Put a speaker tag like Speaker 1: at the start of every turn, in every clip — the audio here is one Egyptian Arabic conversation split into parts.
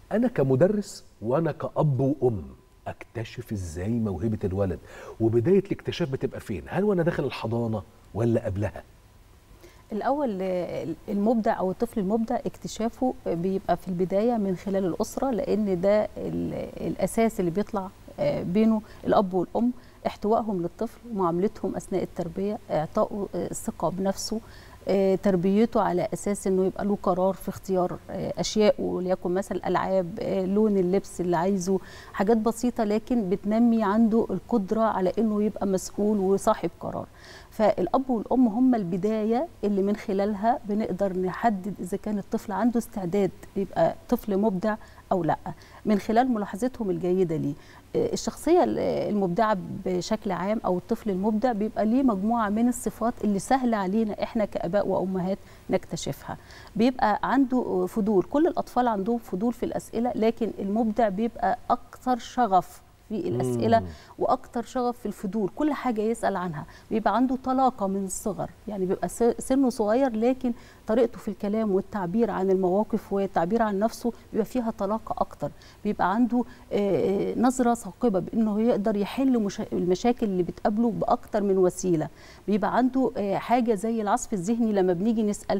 Speaker 1: انا كمدرس وانا كاب وام اكتشف ازاي موهبه الولد وبدايه الاكتشاف بتبقى فين هل وانا داخل الحضانه ولا قبلها
Speaker 2: الاول آه، المبدع او الطفل المبدع اكتشافه بيبقى في البدايه من خلال الاسره لان ده ال- الاساس اللي بيطلع آه، بينه الاب والام احتوائهم للطفل معاملتهم اثناء التربيه اعطائه آه، الثقه بنفسه آه، تربيته على اساس انه يبقى له قرار في اختيار آه، اشياء وليكن مثلا العاب آه، لون اللبس اللي عايزه حاجات بسيطه لكن بتنمي عنده القدره على انه يبقى مسؤول وصاحب قرار فالاب والام هم البدايه اللي من خلالها بنقدر نحدد اذا كان الطفل عنده استعداد يبقى طفل مبدع او لا من خلال ملاحظتهم الجيده ليه آه، الشخصيه ال- المبدعه بشكل عام او الطفل المبدع بيبقى ليه مجموعه من الصفات اللي سهل علينا احنا كاباء وامهات نكتشفها بيبقى عنده فضول كل الاطفال عندهم فضول في الاسئله لكن المبدع بيبقى اكثر شغف في الاسئله
Speaker 1: مم.
Speaker 2: واكتر شغف في الفضول كل حاجه يسال عنها بيبقى عنده طلاقه من الصغر يعني بيبقى س- سنه صغير لكن طريقته في الكلام والتعبير عن المواقف والتعبير عن نفسه بيبقى فيها طلاقه اكتر بيبقى عنده آه، نظره ثاقبه بانه يقدر يحل مشا- المشاكل اللي بتقابله باكتر من وسيله بيبقى عنده آه، حاجه زي العصف الذهني لما بنيجي نسال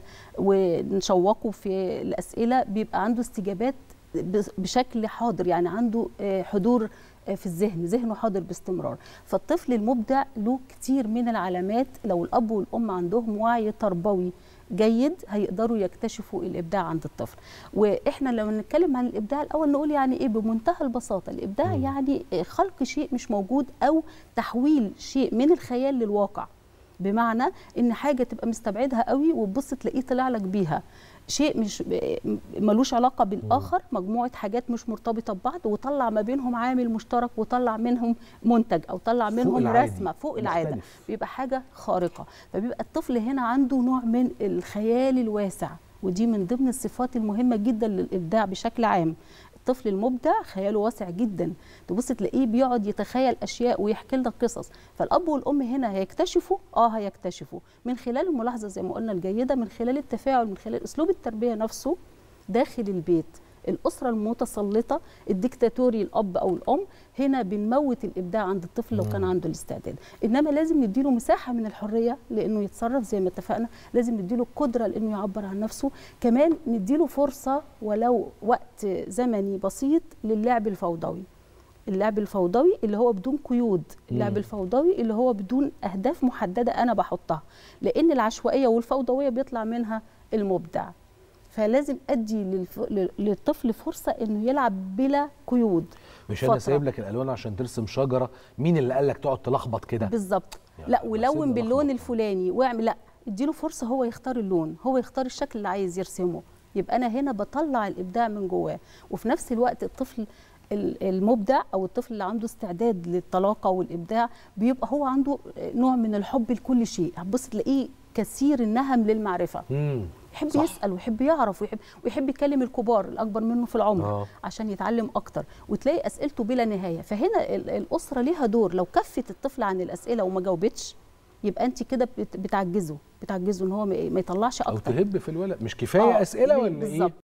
Speaker 2: ونشوقه في الاسئله بيبقى عنده استجابات ب- بشكل حاضر يعني عنده آه، حضور آه، في الذهن ذهنه حاضر باستمرار فالطفل المبدع له كتير من العلامات لو الاب والام عندهم وعي تربوي جيد هيقدروا يكتشفوا الابداع عند الطفل واحنا لما نتكلم عن الابداع الاول نقول يعني ايه بمنتهى البساطه الابداع
Speaker 1: مم.
Speaker 2: يعني آه، خلق شيء مش موجود او تحويل شيء من الخيال للواقع بمعنى ان حاجه تبقى مستبعدها قوي وتبص تلاقيه طلع لك بيها شيء مش ملوش علاقه بالاخر مجموعه حاجات مش مرتبطه ببعض وطلع ما بينهم عامل مشترك وطلع منهم منتج او طلع
Speaker 1: فوق
Speaker 2: منهم
Speaker 1: العادي،
Speaker 2: رسمه فوق العاده
Speaker 1: مختلف.
Speaker 2: بيبقى حاجه خارقه فبيبقى الطفل هنا عنده نوع من الخيال الواسع ودي من ضمن الصفات المهمه جدا للابداع بشكل عام الطفل المبدع خياله واسع جدا تبص تلاقيه بيقعد يتخيل اشياء ويحكي لنا قصص فالاب والام هنا هيكتشفوا اه هيكتشفوا من خلال الملاحظه زي ما قلنا الجيده من خلال التفاعل من خلال اسلوب التربيه نفسه داخل البيت الاسره المتسلطه الديكتاتوري الاب او الام هنا بنموت الابداع عند الطفل لو كان
Speaker 1: مم.
Speaker 2: عنده الاستعداد انما لازم نديله مساحه من الحريه لانه يتصرف زي ما اتفقنا لازم نديله القدره لانه يعبر عن نفسه كمان نديله فرصه ولو وقت زمني بسيط للعب الفوضوي اللعب الفوضوي اللي هو بدون قيود اللعب
Speaker 1: مم.
Speaker 2: الفوضوي اللي هو بدون اهداف محدده انا بحطها لان العشوائيه والفوضويه بيطلع منها المبدع فلازم ادي للف... لل- للطفل فرصه انه يلعب بلا قيود
Speaker 1: مش انا
Speaker 2: فترة.
Speaker 1: سايب لك الالوان عشان ترسم شجره مين اللي قال لك تقعد تلخبط كده
Speaker 2: بالظبط
Speaker 1: يعني
Speaker 2: لا
Speaker 1: بس
Speaker 2: ولون
Speaker 1: إيه
Speaker 2: باللون
Speaker 1: اللخبطة؟
Speaker 2: الفلاني واعمل لا اديله فرصه هو يختار اللون هو يختار الشكل اللي عايز يرسمه يبقى انا هنا بطلع الابداع من جواه وفي نفس الوقت الطفل ال- المبدع او الطفل اللي عنده استعداد للطلاقه والابداع بيبقى هو عنده نوع من الحب لكل شيء هتبص تلاقيه كثير النهم للمعرفه
Speaker 1: مم.
Speaker 2: يحب
Speaker 1: صح.
Speaker 2: يسال ويحب يعرف ويحب ويحب يكلم الكبار الاكبر منه في العمر
Speaker 1: آه.
Speaker 2: عشان يتعلم اكتر وتلاقي اسئلته بلا نهايه فهنا ال- الاسره ليها دور لو كفت الطفل عن الاسئله وما جاوبتش يبقى انت كده بت- بتعجزه بتعجزه ان هو ما ما يطلعش
Speaker 1: او
Speaker 2: اكتر
Speaker 1: تهب في الولد مش كفايه
Speaker 2: آه،
Speaker 1: اسئله
Speaker 2: ب-
Speaker 1: ولا ايه
Speaker 2: بالظبط